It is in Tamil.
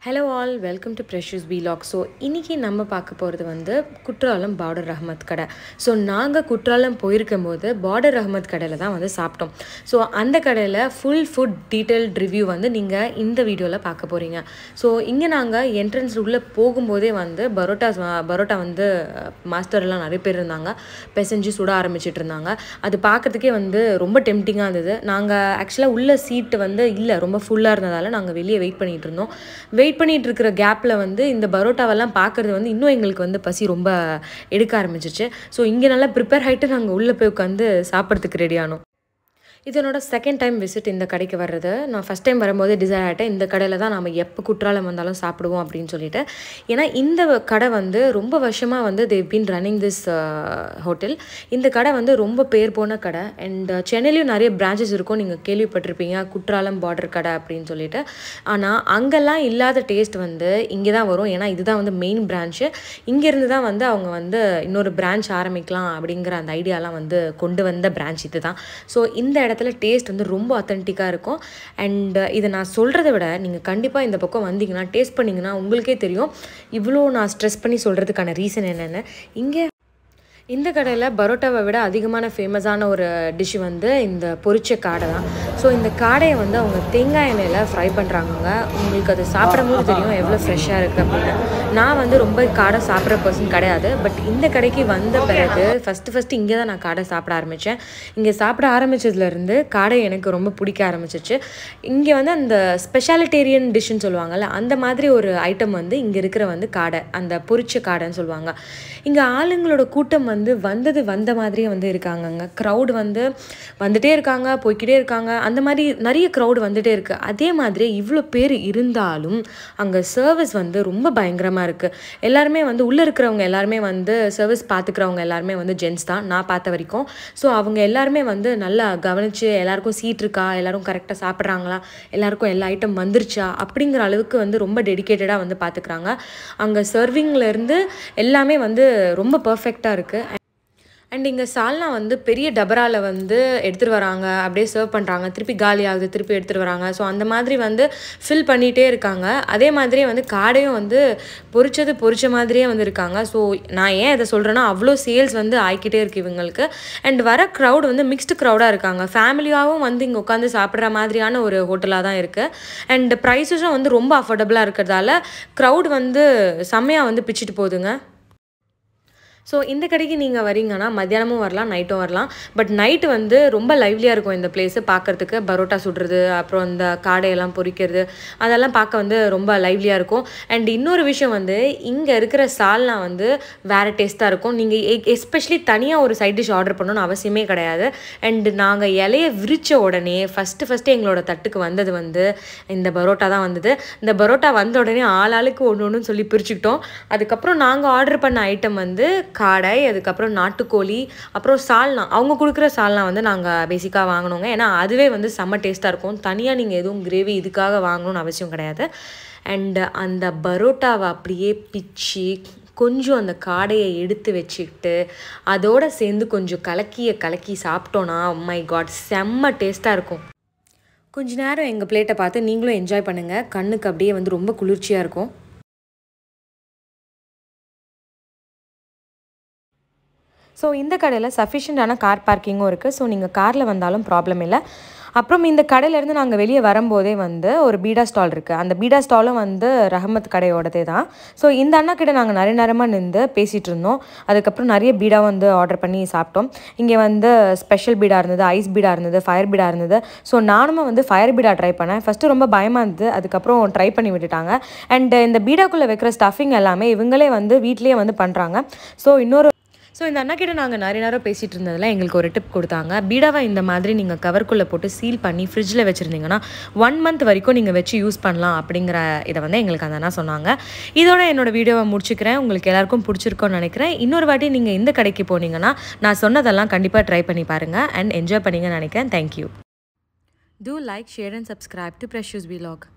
Hello all welcome to precious vlog so இன்றைக்கி நம்ம பார்க்க போகிறது வந்து குற்றாலம் பார்டர் ரஹ்மத் கடை ஸோ நாங்கள் குற்றாலம் போயிருக்கும் போது பார்டர் ரஹ்மத் கடையில் தான் வந்து சாப்பிட்டோம் ஸோ அந்த கடையில் ஃபுல் ஃபுட் டீட்டெயில்ட் ரிவ்யூ வந்து நீங்கள் இந்த வீடியோவில் பார்க்க போகிறீங்க ஸோ இங்கே நாங்கள் என்ட்ரன்ஸ் உள்ளே போகும்போதே வந்து பரோட்டா பரோட்டா வந்து மாஸ்டர்லாம் நிறைய பேர் இருந்தாங்க பெசஞ்சு சுட ஆரம்பிச்சிட்டு இருந்தாங்க அது பார்க்கறதுக்கே வந்து ரொம்ப டெம்டிங்காக இருந்தது நாங்கள் ஆக்சுவலாக உள்ள சீட்டு வந்து இல்லை ரொம்ப ஃபுல்லாக இருந்ததால் நாங்கள் வெளியே வெயிட் பண்ணிகிட்டு இருந்தோம் வெயிட் பண்ணிட்டு இருக்கிற கேப்பில் வந்து இந்த பரோட்டாவெல்லாம் பார்க்குறது வந்து இன்னும் எங்களுக்கு வந்து பசி ரொம்ப எடுக்க ஆரம்பிச்சிச்சு ஸோ இங்கே நல்லா ப்ரிப்பேர் ஆகிட்டு நாங்கள் உள்ளே போய் உட்காந்து சாப்பிட்றதுக்கு ரெடி ஆனோம் இதனோட செகண்ட் டைம் விசிட் இந்த கடைக்கு வர்றது நான் ஃபஸ்ட் டைம் வரும்போது டிசைட் ஆகிட்டேன் இந்த கடையில் தான் நம்ம எப்போ குற்றாலம் வந்தாலும் சாப்பிடுவோம் அப்படின்னு சொல்லிட்டு ஏன்னா இந்த கடை வந்து ரொம்ப வருஷமாக வந்து they've been running this hotel இந்த கடை வந்து ரொம்ப பேர் போன கடை அண்ட் சென்னையிலையும் நிறைய பிரான்ச்சஸ் இருக்கும் நீங்கள் கேள்விப்பட்டிருப்பீங்க குற்றாலம் பார்டர் கடை அப்படின்னு சொல்லிட்டு ஆனால் அங்கெல்லாம் இல்லாத டேஸ்ட் வந்து இங்கே தான் வரும் ஏன்னா இதுதான் வந்து மெயின் பிரான்ச்சு இங்கேருந்து தான் வந்து அவங்க வந்து இன்னொரு பிரான்ச் ஆரம்பிக்கலாம் அப்படிங்கிற அந்த ஐடியாலாம் வந்து கொண்டு வந்த பிரான்ச் இது தான் ஸோ இந்த இடத்துல டேஸ்ட் வந்து ரொம்ப அத்தன்டிக்காக இருக்கும் அண்ட் இதை நான் சொல்கிறத விட நீங்கள் கண்டிப்பாக இந்த பக்கம் வந்தீங்கன்னா டேஸ்ட் பண்ணிங்கன்னா உங்களுக்கே தெரியும் இவ்வளோ நான் ஸ்ட்ரெஸ் பண்ணி சொல்கிறதுக்கான ரீசன் என்னென்னு இங்கே இந்த கடையில் பரோட்டாவை விட அதிகமான ஃபேமஸான ஒரு டிஷ் வந்து இந்த பொரிச்ச காடை தான் ஸோ இந்த காடையை வந்து அவங்க தேங்காய் எண்ணெயில் ஃப்ரை பண்ணுறாங்க உங்களுக்கு அது சாப்பிடும் போது தெரியும் எவ்வளோ ஃப்ரெஷ்ஷாக இருக்குது அப்படின்னு நான் வந்து ரொம்ப காடை சாப்பிட்ற பர்சன் கிடையாது பட் இந்த கடைக்கு வந்த பிறகு ஃபஸ்ட்டு ஃபஸ்ட்டு இங்கே தான் நான் காடை சாப்பிட ஆரம்பித்தேன் இங்கே சாப்பிட ஆரம்பித்ததுலேருந்து காடை எனக்கு ரொம்ப பிடிக்க ஆரம்பிச்சிச்சு இங்கே வந்து அந்த ஸ்பெஷாலிட்டேரியன் டிஷ்ஷுன்னு சொல்லுவாங்கள்ல அந்த மாதிரி ஒரு ஐட்டம் வந்து இங்கே இருக்கிற வந்து காடை அந்த பொரிச்ச காடைன்னு சொல்லுவாங்க இங்கே ஆளுங்களோட கூட்டம் வந்து வந்தது வந்த மாதிரியே வந்து இருக்காங்கங்க க்ரௌடு வந்து வந்துட்டே இருக்காங்க போய்கிட்டே இருக்காங்க அந்த மாதிரி நிறைய க்ரௌடு வந்துட்டே இருக்குது அதே மாதிரி இவ்வளோ பேர் இருந்தாலும் அங்கே சர்வீஸ் வந்து ரொம்ப பயங்கரமாக இருக்குது எல்லாருமே வந்து உள்ளே இருக்கிறவங்க எல்லாருமே வந்து சர்வீஸ் பார்த்துக்கிறவங்க எல்லாருமே வந்து ஜென்ஸ் தான் நான் பார்த்த வரைக்கும் ஸோ அவங்க எல்லாருமே வந்து நல்லா கவனித்து எல்லாருக்கும் சீட் இருக்கா எல்லாரும் கரெக்டாக சாப்பிட்றாங்களா எல்லாருக்கும் எல்லா ஐட்டம் வந்துருச்சா அப்படிங்கிற அளவுக்கு வந்து ரொம்ப டெடிக்கேட்டடாக வந்து பார்த்துக்கிறாங்க அங்கே சர்விங்லேருந்து எல்லாமே வந்து ரொம்ப பர்ஃபெக்டாக இருக்குது அண்ட் இங்கே சால்னா வந்து பெரிய டபராவில் வந்து எடுத்துகிட்டு வராங்க அப்படியே சர்வ் பண்ணுறாங்க திருப்பி காலி ஆகுது திருப்பி எடுத்துகிட்டு வராங்க ஸோ அந்த மாதிரி வந்து ஃபில் பண்ணிகிட்டே இருக்காங்க அதே மாதிரியே வந்து காடையும் வந்து பொரிச்சது பொரிச்ச மாதிரியே வந்து இருக்காங்க ஸோ நான் ஏன் இதை சொல்கிறேன்னா அவ்வளோ சேல்ஸ் வந்து ஆகிக்கிட்டே இருக்குது இவங்களுக்கு அண்ட் வர க்ரௌட் வந்து மிக்ஸ்டு க்ரௌடாக இருக்காங்க ஃபேமிலியாகவும் வந்து இங்கே உட்காந்து சாப்பிட்ற மாதிரியான ஒரு ஹோட்டலாக தான் இருக்குது அண்ட் ப்ரைஸஸும் வந்து ரொம்ப அஃபோர்டபுளாக இருக்கிறதால க்ரௌட் வந்து செம்மையாக வந்து பிச்சுட்டு போகுதுங்க ஸோ இந்த கடைக்கு நீங்கள் வரீங்கன்னா மத்தியானமும் வரலாம் நைட்டும் வரலாம் பட் நைட்டு வந்து ரொம்ப லைவ்லியாக இருக்கும் இந்த பிளேஸு பார்க்குறதுக்கு பரோட்டா சுடுறது அப்புறம் இந்த காடையெல்லாம் பொரிக்கிறது அதெல்லாம் பார்க்க வந்து ரொம்ப லைவ்லியாக இருக்கும் அண்ட் இன்னொரு விஷயம் வந்து இங்கே இருக்கிற சால்னா வந்து வேறு டேஸ்ட்டாக இருக்கும் நீங்கள் எஸ்பெஷலி தனியாக ஒரு சைட் டிஷ் ஆர்டர் பண்ணணும்னு அவசியமே கிடையாது அண்டு நாங்கள் இலையை விரித்த உடனே ஃபஸ்ட்டு ஃபஸ்ட்டு எங்களோட தட்டுக்கு வந்தது வந்து இந்த பரோட்டா தான் வந்தது இந்த பரோட்டா வந்த உடனே ஆளாளுக்கு ஒன்று ஒன்றுன்னு சொல்லி பிரிச்சுக்கிட்டோம் அதுக்கப்புறம் நாங்கள் ஆர்டர் பண்ண ஐட்டம் வந்து காடை அதுக்கப்புறம் நாட்டுக்கோழி அப்புறம் சால்னா அவங்க கொடுக்குற சால்னா வந்து நாங்கள் பேசிக்காக வாங்கினோங்க ஏன்னா அதுவே வந்து செம்ம டேஸ்ட்டாக இருக்கும் தனியாக நீங்கள் எதுவும் கிரேவி இதுக்காக வாங்கணும்னு அவசியம் கிடையாது அண்டு அந்த பரோட்டாவை அப்படியே பிச்சு கொஞ்சம் அந்த காடையை எடுத்து வச்சுக்கிட்டு அதோடு சேர்ந்து கொஞ்சம் கலக்கியை கலக்கி சாப்பிட்டோன்னா மை காட் செம்ம டேஸ்ட்டாக இருக்கும் கொஞ்ச நேரம் எங்கள் பிளேட்டை பார்த்து நீங்களும் என்ஜாய் பண்ணுங்கள் கண்ணுக்கு அப்படியே வந்து ரொம்ப குளிர்ச்சியாக இருக்கும் ஸோ இந்த கடையில் சஃபிஷியண்டான கார் பார்க்கிங்கும் இருக்குது ஸோ நீங்கள் காரில் வந்தாலும் ப்ராப்ளம் இல்லை அப்புறம் இந்த கடையிலேருந்து நாங்கள் வெளியே வரும்போதே வந்து ஒரு பீடா ஸ்டால் இருக்குது அந்த பீடா ஸ்டாலும் வந்து ரஹமத் கடையோடதே தான் ஸோ இந்த அண்ணா கிட்ட நாங்கள் நிறைய நேரமாக நின்று பேசிகிட்டு இருந்தோம் அதுக்கப்புறம் நிறைய பீடா வந்து ஆர்டர் பண்ணி சாப்பிட்டோம் இங்கே வந்து ஸ்பெஷல் பீடா இருந்தது ஐஸ் பீடா இருந்தது ஃபயர் பீடா இருந்தது ஸோ நானும் வந்து ஃபயர் பீடா ட்ரை பண்ணேன் ஃபஸ்ட்டு ரொம்ப பயமாக இருந்தது அதுக்கப்புறம் ட்ரை பண்ணி விட்டுட்டாங்க அண்ட் இந்த பீடாக்குள்ளே வைக்கிற ஸ்டஃபிங் எல்லாமே இவங்களே வந்து வீட்லேயே வந்து பண்ணுறாங்க ஸோ இன்னொரு ஸோ இந்த அண்ணா கிட்ட நாங்கள் நிறைய நேரம் பேசிகிட்டு இருந்ததில் எங்களுக்கு ஒரு டிப் கொடுத்தாங்க பீடாவை இந்த மாதிரி நீங்கள் கவர்க்குள்ளே போட்டு சீல் பண்ணி ஃப்ரிட்ஜில் வச்சுருந்தீங்கன்னா ஒன் மந்த் வரைக்கும் நீங்கள் வச்சு யூஸ் பண்ணலாம் அப்படிங்கிற இதை வந்து எங்களுக்கு அந்த அண்ணா சொன்னாங்க இதோட என்னோட வீடியோவை முடிச்சுக்கிறேன் உங்களுக்கு எல்லாருக்கும் பிடிச்சிருக்கோன்னு நினைக்கிறேன் இன்னொரு வாட்டி நீங்கள் இந்த கடைக்கு போனீங்கன்னா நான் சொன்னதெல்லாம் கண்டிப்பாக ட்ரை பண்ணி பாருங்கள் அண்ட் என்ஜாய் பண்ணிங்கன்னு நினைக்கிறேன் thank you Do like, share and subscribe to Precious Vlog.